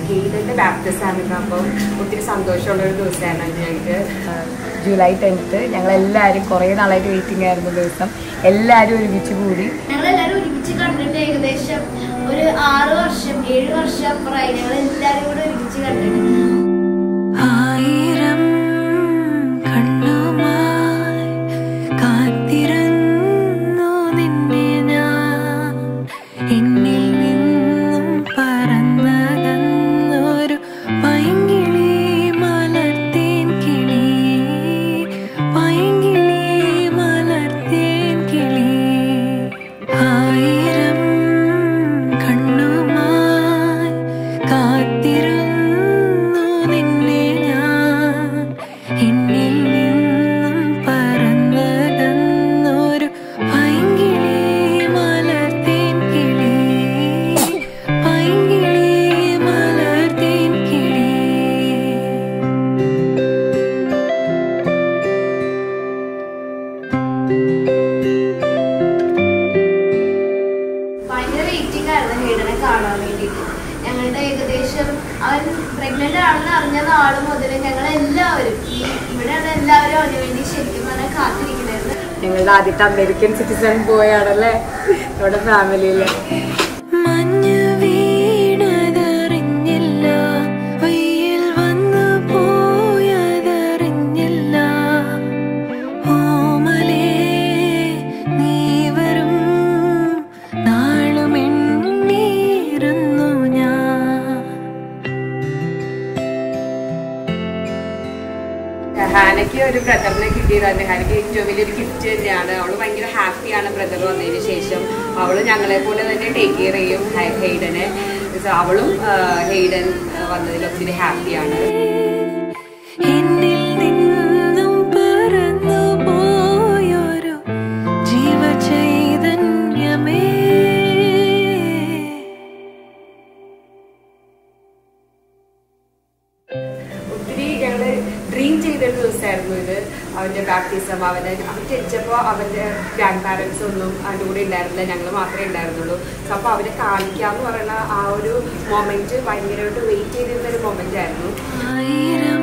ഹെയ്ഡന്റെ baptism ആയിരുന്നു അപ്പം ഒത്തിരി സന്തോഷമുള്ള ഒരു ദിവസമാണ് ഞങ്ങൾക്ക് ജൂലൈ ടെൻത്ത് ഞങ്ങൾ എല്ലാവരും കുറേ നാളായിട്ട് വെയിറ്റിംഗ് ആയിരുന്നു ദിവസം എല്ലാവരും ഒരുമിച്ച് കൂടി ഞങ്ങളെല്ലാരും ഒരുമിച്ച് കണ്ടിട്ട് ഏകദേശം ഒരു ആറ് വർഷം ഏഴ് വർഷം അപ്പുറമായി ഞങ്ങൾ എല്ലാരും കൂടെ ഒരുമിച്ച് കണ്ടിട്ട് ആയിരം കണ്ണുമായി കാത്തിരുന്നു നിന്നെ ഞാൻ എന്നിൽ നിന്നും പറന്നകന്നൊരു പൈങ്കിളി മലർത്തേൻ കിളി പൈങ്കിളി മലർത്തേൻ കിളി ആയിരം കണ്ണുമായി കാത്തിരുന്നു നിന്നെ ഞാൻ എന്നിൽ നിന്നും പറന്നകന്നൊരു പൈങ്കിളി മലർത്തേൻ കിളി പൈങ്കിളി മലർത്തേൻ കിളി ഭയങ്കര വെയിറ്റിംഗ് ആയിരുന്നു ഹെയ്ഡനെ കാണാൻ വേണ്ടിയിട്ട് ഞങ്ങളുടെ ഏകദേശം അവൻ പ്രഗ്നന്റ് ആണെന്ന് അറിഞ്ഞ നാള് മുതൽ ഞങ്ങൾ എല്ലാവരും ഈ ഇവിടെയുള്ള എല്ലാവരും അവന് വേണ്ടി ശരിക്കും പറഞ്ഞാൽ കാത്തിരിക്കണായിരുന്നു ഞങ്ങളുടെ ആദ്യത്തെ അമേരിക്കൻ സിറ്റിസൺ പോയാണല്ലേ നമ്മുടെ ഫാമിലിയിൽ മഞ്ഞ് വീണതറിഞ്ഞില്ല വെയിൽ വന്നു പോയതറിഞ്ഞില്ല ഓമലേ നീ വരും നാളുമെണ്ണീരുന്നു ഞാൻ ഹാനയ്ക്ക് ഒരു ബ്രദറിനെ കിട്ടിയതാണ് ഹാനയ്ക്ക് ഏറ്റവും വലിയൊരു ഗിഫ്റ്റ് തന്നെയാണ് അവള് ഭയങ്കര ഹാപ്പിയാണ് ബ്രദർ വന്നതിന് ശേഷം അവള് ഞങ്ങളെ പോലെ തന്നെ ടേക്ക് കെയർ ചെയ്യും ഹെ- ഹെയ്ഡനെ So അവളും ആ, ഹെയ്ഡൻ ആ, വന്നതിൽ ഒത്തിരി ഹാപ്പിയാണ് എന്നിൽ നിന്നും പറന്നു പോയൊരു ജീവചൈതന്യമേ ഒത്തിരി ഞങ്ങള് ഡ്രീം ചെയ്തൊരു ദിവസമായിരുന്നു ഇത് അവന്റെ ബാപ്റ്റിസം അവന് അവൻ ജനിച്ചപ്പോൾ അവന്റെ ഗ്രാൻഡ് പാരൻസ് ഒന്നും അതിൻ്റെ കൂടെ ഉണ്ടായിരുന്നില്ല ഞങ്ങൾ മാത്രമേ ഉണ്ടായിരുന്നുള്ളൂ സോ അപ്പോൾ അവരെ കാണിക്കാന്ന് പറയുന്ന ആ ഒരു മൊമെന്റ് ഭയങ്കരമായിട്ട് വെയിറ്റ് ചെയ്തിരുന്ന ഒരു മൊമെന്റ് ആയിരുന്നു ആയിരം